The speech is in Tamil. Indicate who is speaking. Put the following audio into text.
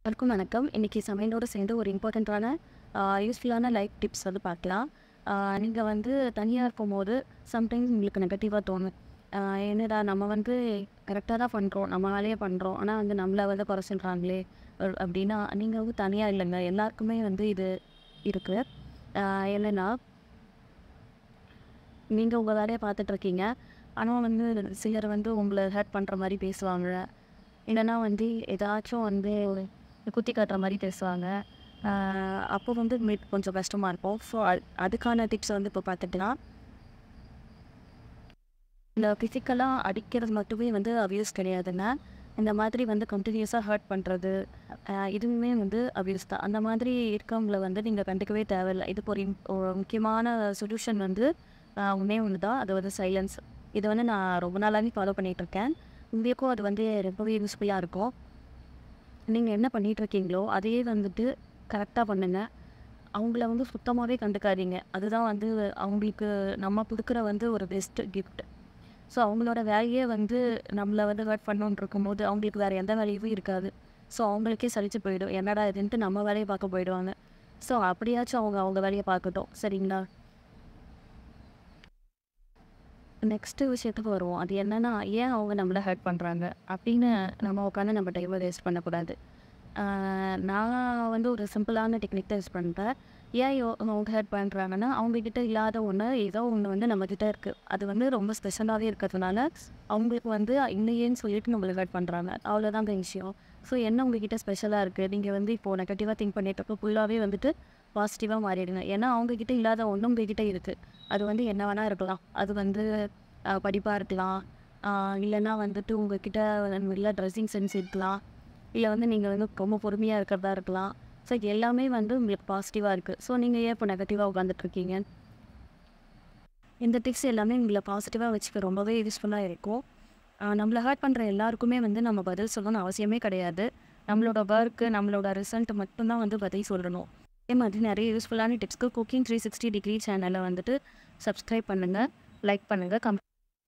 Speaker 1: எல்லாருக்கும் வணக்கம் இன்றைக்கி சமையலோடு சேர்ந்து ஒரு இம்பார்ட்டண்ட்டான யூஸ்ஃபுல்லான லைஃப் டிப்ஸ் வந்து பார்க்கலாம் நீங்கள் வந்து தனியாக இருக்கும்போது சம்டைம்ஸ் உங்களுக்கு நெகட்டிவாக தோணும் ஆஹ் என்னடா நம்ம வந்து கரெக்டாக தான் பண்ணுறோம் நம்ம வேலையை பண்ணுறோம் ஆனால் வந்து நம்மளை வந்து குறை சொல்கிறாங்களே அ- அப்படின்னா நீங்கள் வந்து தனியாக இல்லைங்க எல்லாருக்குமே வந்து இது இருக்குது என்னென்னா நீங்கள் உங்கள் வேலையை பார்த்துட்ருக்கீங்க ஆனால் வந்து சிலர் வந்து உங்களை ஹர்ட் பண்ணுற மாதிரி பேசுவாங்க இல்லைன்னா வந்து ஏதாச்சும் வந்து குத்தி காட்டுற மாதிரி பேசுவாங்க ஆஹ் அப்போ வந்து உங்களுக்கு கொஞ்சம் கஷ்டமாக இருக்கும் ஸோ அதுக்கான டிப்ஸ் வந்து இப்போ பார்த்துட்டுனா இந்த ஃபிசிக்கலாக அடிக்கிறது மட்டுமே வந்து அபியூஸ் கிடையாதுங்க இந்த மாதிரி வந்து கண்டினியூஸாக ஹர்ட் பண்ணுறது இதுவுமே வந்து அபியூஸ் தான் அந்த மாதிரி இருக்கவங்கள வந்து நீங்கள் கண்டுக்கவே தேவையில்லை இதுக்கு ஒரு im- ஒரு முக்கியமான சொல்யூஷன் வந்து ஆஹ் ஒண்ணே ஒன்று தான் அது வந்து சைலன்ஸ் இதை வந்து நான் ரொம்ப நாளாகவே ஃபாலோ பண்ணிகிட்ருக்கேன் உங்களுக்கும் அது வந்து ரொம்பவே யூஸ்ஃபுல்லாக இருக்கும் நீங்கள் என்ன பண்ணிட்டு இருக்கீங்களோ அதையே வந்துட்டு கரெக்டாக பண்ணுங்க அவங்கள வந்து சுத்தமாகவே கண்டுக்காதீங்க அதுதான் வந்து அவங்களுக்கு நம்ம கொடுக்குற வந்து ஒரு பெஸ்ட் gift ஸோ அவங்களோட வேலையே வந்து நம்மளை வந்து ஹர்ட் பண்ணணுன்னு இருக்கும்போது அவங்களுக்கு வேறு எந்த வேலையும் இருக்காது ஸோ அவங்களுக்கே சலிச்சு போயிடும் என்னடா இதுன்ட்டு நம்ம வேலையை பார்க்க போயிடுவாங்க ஸோ அப்படியாச்சும் அவங்க அவங்க வேலையை பார்க்கட்டும் சரிங்களா நெக்ஸ்ட்டு விஷயத்துக்கு வருவோம் அது என்னன்னா ஏன் அவங்க நம்மளை ஹர்ட் பண்ணுறாங்க அப்படின்னு நம்ம உட்காந்து நம்ம டைமை வேஸ்ட் பண்ணக்கூடாது ஆஹ் நான் வந்து ஒரு சிம்பிளான டெக்னிக் தான் யூஸ் பண்ணுறேன் ஏன் யோ- அவங்க ஹர்ட் பண்ணுறாங்கன்னா அவங்கக்கிட்ட இல்லாத ஒன்று ஏதோ ஒன்று வந்து நம்மக்கிட்ட இருக்குது அது வந்து ரொம்ப ஸ்பெஷலாகவே இருக்கிறதுனால அவங்களுக்கு வந்து இல்லையேன்னு சொல்லிட்டு நம்மளை ஹர்ட் பண்ணுறாங்க அவ்வளோதாங்க விஷயம் ஸோ என்ன உங்ககிட்ட ஸ்பெஷலாக இருக்குது நீங்கள் வந்து இப்போது நெகட்டிவாக திங்க் பண்ணிட்டப்போ ஃபுல்லாகவே வந்துட்டு பாசிட்டிவாக மாறிடுங்க ஏன்னா அவங்கக்கிட்ட இல்லாத ஒன்று உங்ககிட்ட இருக்குது அது வந்து என்ன வேணால் இருக்கலாம் அது வந்து படிப்பாக இருக்கலாம் ஆஹ் இல்லைன்னா வந்துட்டு உங்ககிட்ட நல்ல ட்ரெஸ்ஸிங் சென்ஸ் இருக்கலாம் இல்லை வந்து நீங்கள் வந்து ரொம்ப பொறுமையாக இருக்கிறதா இருக்கலாம் ஸோ இது எல்லாமே வந்து உங்களுக்கு பாசிட்டிவாக இருக்குது ஸோ நீங்கள் ஏன் இப்போ நெகட்டிவாக உட்காந்துட்ருக்கீங்க இந்த டிப்ஸ் எல்லாமே உங்களை பாசிட்டிவாக வச்சுக்க ரொம்பவே யூஸ்ஃபுல்லாக இருக்கும் ஆஹ் நம்மளை ஹர்ட் பண்ணுற எல்லாருக்குமே வந்து நம்ம பதில் சொல்லணும்னு அவசியமே கிடையாது நம்மளோட ஒர்க்கு நம்மளோட ரிசல்ட் மட்டும்தான் வந்து பதில் சொல்லணும் அதே மாதிரி நிறைய யூஸ்ஃபுல்லான டிப்ஸ்க்கு குக்கிங் த்ரீ சிக்ஸ்டி டிகிரி சேனலை வந்துட்டு சப்ஸ்கிரைப் பண்ணுங்கள் லைக் பண்ணுங்கள் கம்